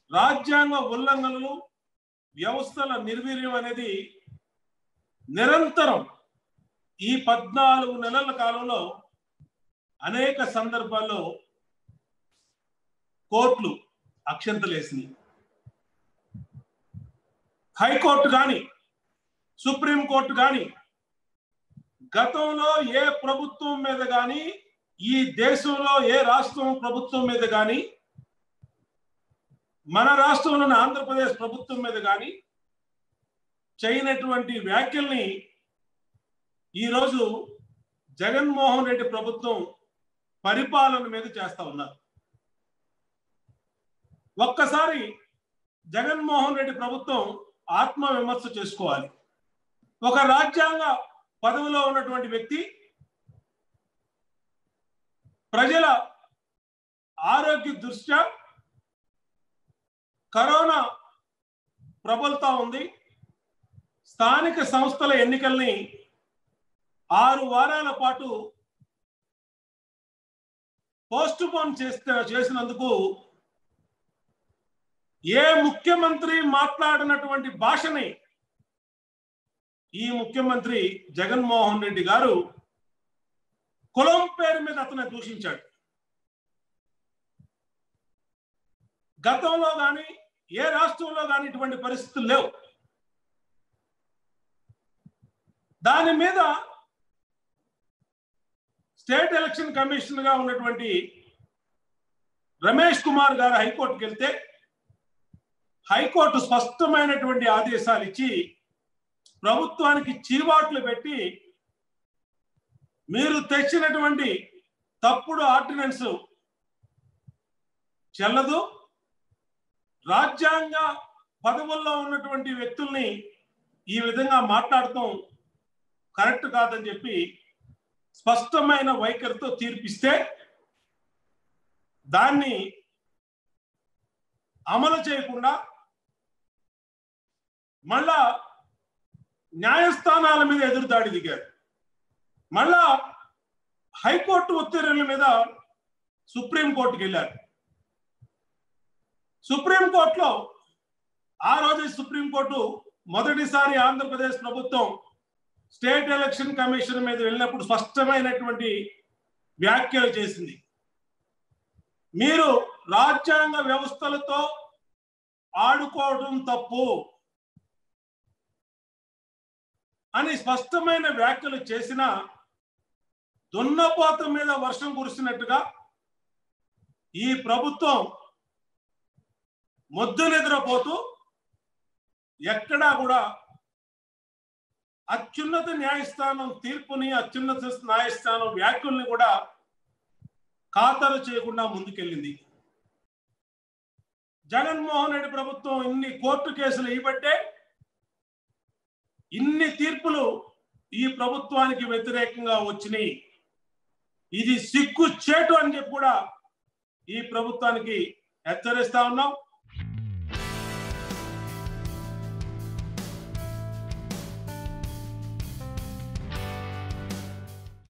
రాజ్యాంగ ఉల్లంఘనలు వ్యవస్థల నిర్వీర్యం అనేది నిరంతరం ఈ పద్నాలుగు నెలల కాలంలో అనేక సందర్భాల్లో కోర్టులు అక్షంతలేసినాయి హైకోర్టు కానీ సుప్రీంకోర్టు కానీ గతంలో ఏ ప్రభుత్వం మీద కానీ ఈ దేశంలో ఏ రాష్ట్రం ప్రభుత్వం మీద కానీ మన రాష్ట్రంలోని ఆంధ్రప్రదేశ్ ప్రభుత్వం మీద కానీ చేయనటువంటి వ్యాఖ్యల్ని ఈరోజు జగన్మోహన్ రెడ్డి ప్రభుత్వం పరిపాలన మీద చేస్తా ఉన్నారు ఒక్కసారి జగన్మోహన్ రెడ్డి ప్రభుత్వం ఆత్మ విమర్శ చేసుకోవాలి ఒక రాజ్యాంగ పదవిలో ఉన్నటువంటి వ్యక్తి ప్రజల ఆరోగ్య దృష్ట్యా కరోనా ప్రబలుతా ఉంది స్థానిక సంస్థల ఎన్నికల్ని ఆరు వారాల పాటు పోస్ట్ పోన్ చేస్తే చేసినందుకు ఏ ముఖ్యమంత్రి మాట్లాడినటువంటి భాషని ఈ ముఖ్యమంత్రి జగన్మోహన్ రెడ్డి గారు కులం పేరు మీద అతను దూషించాడు గతంలో కానీ ఏ రాష్ట్రంలో కానీ ఇటువంటి పరిస్థితులు లేవు దాని మీద స్టేట్ ఎలక్షన్ కమిషన్ గా ఉన్నటువంటి రమేష్ కుమార్ గారు హైకోర్టుకి వెళ్తే హైకోర్టు స్పష్టమైనటువంటి ఆదేశాలు ఇచ్చి ప్రభుత్వానికి చీవాట్లు పెట్టి మీరు తెచ్చినటువంటి తప్పుడు ఆర్డినెన్స్ చెల్లదు రాజ్యాంగ పదవుల్లో ఉన్నటువంటి వ్యక్తుల్ని ఈ విధంగా మాట్లాడటం కరెక్ట్ కాదని చెప్పి స్పష్టమైన వైఖరితో తీర్పిస్తే దాన్ని అమలు చేయకుండా మళ్ళా న్యాయస్థానాల మీద ఎదురుదాడి దిగారు మళ్ళా హైకోర్టు ఉత్తర్వుల మీద సుప్రీంకోర్టుకి వెళ్ళారు సుప్రీంకోర్టులో ఆ రోజు సుప్రీంకోర్టు మొదటిసారి ఆంధ్రప్రదేశ్ ప్రభుత్వం స్టేట్ ఎలక్షన్ కమిషన్ మీద వెళ్ళినప్పుడు స్పష్టమైనటువంటి వ్యాఖ్యలు చేసింది మీరు రాజ్యాంగ వ్యవస్థలతో ఆడుకోవడం తప్పు అని స్పష్టమైన వ్యాఖ్యలు చేసిన దున్నపోత మీద వర్షం కురిసినట్టుగా ఈ ప్రభుత్వం మొద్దు నిద్రపోతూ ఎక్కడా కూడా అత్యున్నత న్యాయస్థానం తీర్పుని అత్యున్నత న్యాయస్థానం వ్యాఖ్యల్ని కూడా ఖాతరు చేయకుండా ముందుకెళ్ళింది జగన్మోహన్ రెడ్డి ప్రభుత్వం ఇన్ని కోర్టు కేసులు ఇవ్వబట్టే ఇన్ని తీర్పులు ఈ ప్రభుత్వానికి వ్యతిరేకంగా వచ్చినాయి ఇది సిగ్గు చేటు అని చెప్పి కూడా ఈ ప్రభుత్వానికి హెచ్చరిస్తా ఉన్నాం